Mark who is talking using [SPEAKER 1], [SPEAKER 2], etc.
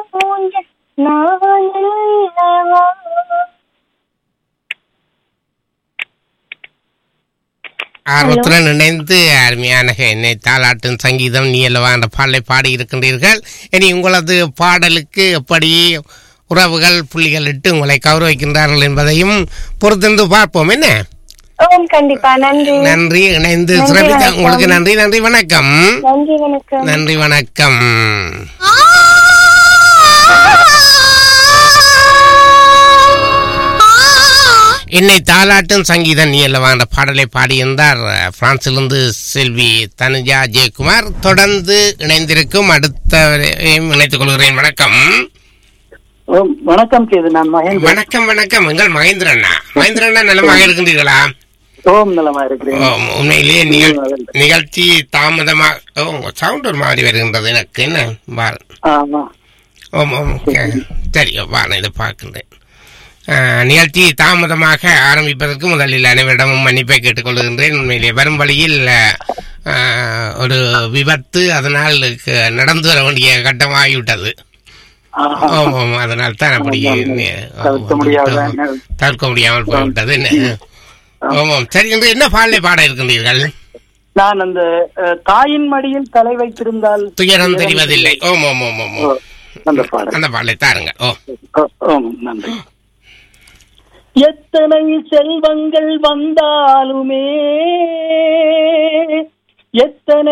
[SPEAKER 1] ஊஞ்சல் நான் அல்லவா
[SPEAKER 2] ஆர்வத்துடன் இணைந்து அருமையான என்னை தாளாட்டும் சங்கீதம் நீ அல்லவா என்ற பாடலை பாடி இருக்கின்றீர்கள் இனி உங்களது பாடலுக்கு எப்படி உறவுகள் புள்ளிகள் இட்டு உங்களை கௌரவிக்கின்றார்கள் என்பதையும் பொறுத்திருந்து பார்ப்போம் என்ன
[SPEAKER 1] ஓம் கண்டிப்பா நன்றி
[SPEAKER 2] நன்றி இணைந்து
[SPEAKER 1] நன்றி,
[SPEAKER 2] சிறப்பிக்க
[SPEAKER 1] வணக்கம்.
[SPEAKER 2] உங்களுக்கு நன்றி நன்றி வணக்கம்
[SPEAKER 1] நன்றி வணக்கம்
[SPEAKER 2] நன்றி வணக்கம் என்னை தாலாட்டும் சங்கீதம் நீ அல்லவா என்ற பாடலை பாடியிருந்தார் பிரான்சிலிருந்து செல்வி தனுஜா ஜெயக்குமார் தொடர்ந்து இணைந்திருக்கும் அடுத்தவரையும் இணைத்துக் கொள்கிறேன் வணக்கம்
[SPEAKER 3] ஓ, வணக்கம் கேது நான் மகேந்திரன்
[SPEAKER 2] வணக்கம் வணக்கம் எங்கள் மகேந்திரண்ணா மகேந்திரண்ணா நலமாக இருக்கின்றீர்களா
[SPEAKER 3] ஓம் நலமா இருக்கிறேன்
[SPEAKER 2] ஓ, உண்மையிலேயே நிகழ் நிகழ்ச்சி தாமதமாக ஓ சவுண்ட் ஒரு மாதிரி வருகின்றது எனக்கு என்ன பாரு
[SPEAKER 3] ஆமா
[SPEAKER 2] ஓம் ஓம் சரி வா நான் இதை பார்க்கின்றேன் ஆ, நிகழ்ச்சி தாமதமாக ஆரம்பிப்பதற்கு முதலில் அனைவரிடமும் மன்னிப்பை கேட்டுக்கொள்கின்றேன் உண்மையிலே வரும் வழியில் ஆ, ஒரு விபத்து அதனால் க- நடந்து வர வேண்டிய கட்டமாகிவிட்டது
[SPEAKER 3] ஆஹா.
[SPEAKER 2] ஓம் ஓம் அதனால் தான் அப்படி
[SPEAKER 3] தவிர்க்க முடியாத
[SPEAKER 2] தவிர்க்க முடியாமல் போய்விட்டது என்ன ஓம் ஓம் சரி இன்று என்ன பாடலை பாட இருக்கின்றீர்கள்
[SPEAKER 3] நான் அந்த அஹ், தாயின் மடியில் தலை வைத்திருந்தால்
[SPEAKER 2] துயரம் தெரிவதில்லை ஓம் ஓம் ஓம் ஓம்
[SPEAKER 3] ஓ,
[SPEAKER 2] ஓம்
[SPEAKER 3] அந்த பாடல்
[SPEAKER 2] அந்த பாடலை தாருங்க ஓ
[SPEAKER 3] ஓ, ஓம் நன்றி எத்தனை செல்வங்கள் வந்தாலுமே எத்தனை